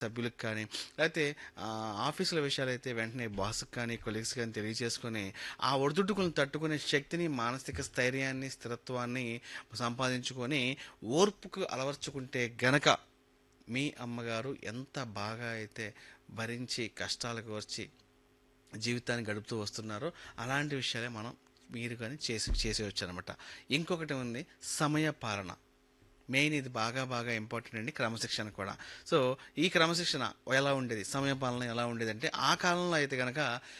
సభ్యులకు కానీ లేకపోతే ఆ, ఆఫీసుల విషయాలైతే వెంటనే బాస్కి కానీ కొలీగ్స్ కానీ తెలియజేసుకొని ఆ ఒడిదుడుకులను తట్టుకునే శక్తిని మానసిక స్థైర్యాన్ని స్థిరత్వాన్ని సంపాదించుకొని ఓర్పుకు అలవర్చుకుంటే గనక మీ అమ్మగారు ఎంత బాగా అయితే భరించి కష్టాలకు వచ్చి జీవితాన్ని గడుపుతూ వస్తున్నారో అలాంటి విషయాలే మనం మీరు కానీ చేసి చేసేయచ్చు అనమాట ఇంకొకటి ఉంది సమయ పాలన మెయిన్ ఇది బాగా బాగా ఇంపార్టెంట్ అండి క్రమశిక్షణ కూడా సో ఈ క్రమశిక్షణ ఎలా ఉండేది సమయపాలన ఎలా ఉండేది అంటే ఆ కాలంలో అయితే కనుక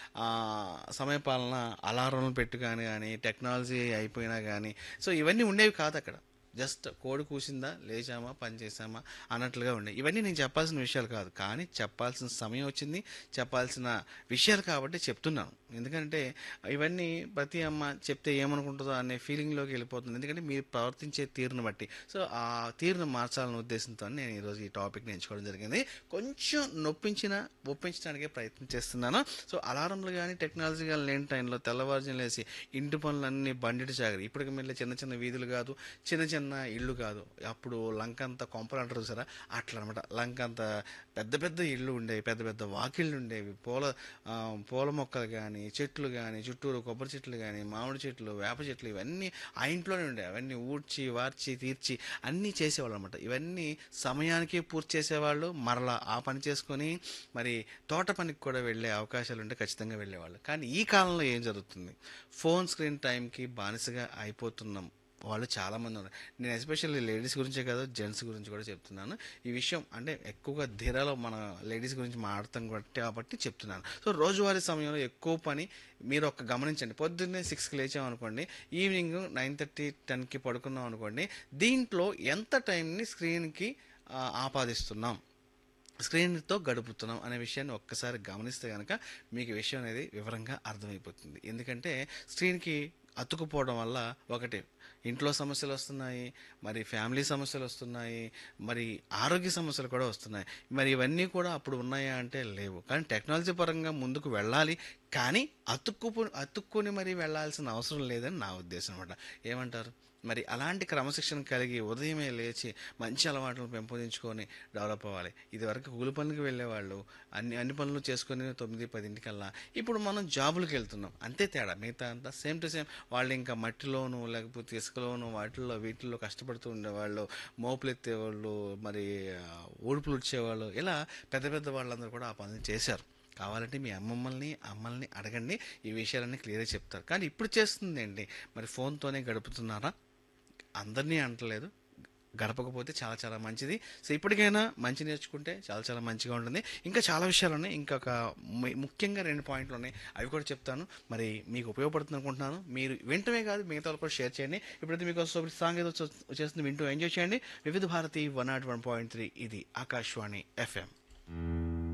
సమయపాలన అలారంలు పెట్టు కానీ కానీ టెక్నాలజీ అయిపోయినా కానీ సో ఇవన్నీ ఉండేవి కాదు అక్కడ జస్ట్ కోడి కూసిందా లేచామా పని చేసామా అన్నట్లుగా ఉండే ఇవన్నీ నేను చెప్పాల్సిన విషయాలు కాదు కానీ చెప్పాల్సిన సమయం వచ్చింది చెప్పాల్సిన విషయాలు కాబట్టి చెప్తున్నాను ఎందుకంటే ఇవన్నీ ప్రతి అమ్మ చెప్తే ఏమనుకుంటుందో అనే ఫీలింగ్లోకి వెళ్ళిపోతుంది ఎందుకంటే మీరు ప్రవర్తించే తీరును బట్టి సో ఆ తీరును మార్చాలనే ఉద్దేశంతో నేను ఈరోజు ఈ టాపిక్ని ఎంచుకోవడం జరిగింది కొంచెం నొప్పించిన ఒప్పించడానికే ప్రయత్నం చేస్తున్నాను సో అలారంలు కానీ టెక్నాలజీ కానీ లేని టైంలో తెల్లవారుజాము లేసి ఇంటి పనులన్నీ బండిటి చాగరి ఇప్పటికి మళ్ళీ చిన్న చిన్న వీధులు కాదు చిన్న చిన్న ఇళ్ళు కాదు అప్పుడు లంక అంత కొంపలు అంటారు చూసారా అట్లా అనమాట లంక అంత పెద్ద పెద్ద ఇళ్ళు ఉండేవి పెద్ద పెద్ద వాకిళ్ళు ఉండేవి పూల ఆ, పూల మొక్కలు కానీ చెట్లు కానీ చుట్టూరు కొబ్బరి చెట్లు కానీ మామిడి చెట్లు వేప చెట్లు ఇవన్నీ ఆ ఇంట్లోనే ఉండేవి అవన్నీ ఊడ్చి వార్చి తీర్చి అన్నీ చేసేవాళ్ళు అనమాట ఇవన్నీ సమయానికి పూర్తి చేసేవాళ్ళు మరలా ఆ పని చేసుకొని మరి తోట పనికి కూడా వెళ్ళే అవకాశాలు ఉంటే ఖచ్చితంగా వెళ్ళేవాళ్ళు కానీ ఈ కాలంలో ఏం జరుగుతుంది ఫోన్ స్క్రీన్ టైంకి బానిసగా అయిపోతున్నాం వాళ్ళు చాలామంది ఉన్నారు నేను ఎస్పెషల్లీ లేడీస్ గురించే కాదు జెంట్స్ గురించి కూడా చెప్తున్నాను ఈ విషయం అంటే ఎక్కువగా ధీరాలో మన లేడీస్ గురించి మాట్లాడతాం కాబట్టి కాబట్టి చెప్తున్నాను సో రోజువారీ సమయంలో ఎక్కువ పని మీరు ఒక గమనించండి పొద్దున్నే సిక్స్కి లేచామనుకోండి ఈవినింగ్ నైన్ థర్టీ టెన్కి పడుకున్నాం అనుకోండి దీంట్లో ఎంత టైంని స్క్రీన్కి ఆ, ఆపాదిస్తున్నాం స్క్రీన్తో గడుపుతున్నాం అనే విషయాన్ని ఒక్కసారి గమనిస్తే కనుక మీకు ఈ విషయం అనేది వివరంగా అర్థమైపోతుంది ఎందుకంటే స్క్రీన్కి అతుకుపోవడం వల్ల ఒకటి ఇంట్లో సమస్యలు వస్తున్నాయి మరి ఫ్యామిలీ సమస్యలు వస్తున్నాయి మరి ఆరోగ్య సమస్యలు కూడా వస్తున్నాయి మరి ఇవన్నీ కూడా అప్పుడు ఉన్నాయా అంటే లేవు కానీ టెక్నాలజీ పరంగా ముందుకు వెళ్ళాలి కానీ అతుక్కు అతుక్కుని మరి వెళ్ళాల్సిన అవసరం లేదని నా ఉద్దేశం అనమాట ఏమంటారు మరి అలాంటి క్రమశిక్షణ కలిగి ఉదయమే లేచి మంచి అలవాట్లను పెంపొందించుకొని డెవలప్ అవ్వాలి ఇదివరకు కూలి పనులకు వెళ్ళేవాళ్ళు అన్ని అన్ని పనులు చేసుకొని తొమ్మిది పదింటికల్లా ఇప్పుడు మనం జాబులకు వెళ్తున్నాం అంతే తేడా మిగతా అంతా సేమ్ టు సేమ్ వాళ్ళు ఇంకా మట్టిలోను లేకపోతే ఇసుకలోను వాటిల్లో వీటిల్లో కష్టపడుతూ ఉండేవాళ్ళు మోపులు ఎత్తేవాళ్ళు మరి ఆ, ఊడుపులు వచ్చేవాళ్ళు ఇలా పెద్ద పెద్ద వాళ్ళందరూ కూడా ఆ పనులు చేశారు కావాలంటే మీ అమ్మమ్మల్ని అమ్మల్ని అడగండి ఈ విషయాలన్నీ క్లియర్గా చెప్తారు కానీ ఇప్పుడు చేస్తుంది ఏంటి మరి ఫోన్తోనే గడుపుతున్నారా అందరినీ అంటలేదు గడపకపోతే చాలా చాలా మంచిది సో ఇప్పటికైనా మంచి నేర్చుకుంటే చాలా చాలా మంచిగా ఉంటుంది ఇంకా చాలా విషయాలు ఉన్నాయి ఇంకొక ము- ముఖ్యంగా రెండు పాయింట్లు ఉన్నాయి అవి కూడా చెప్తాను మరి మీకు ఉపయోగపడుతుంది అనుకుంటున్నాను మీరు వింటమే కాదు మిగతా వాళ్ళు కూడా షేర్ చేయండి ఇప్పుడైతే మీకు సూపర్ సాంగ్ ఏదో వచ్చేస్తుంది వింటూ ఎంజాయ్ చేయండి Vividh Bharati one nought one point three ఇది ఆకాశవాణి ఎఫ్ఎం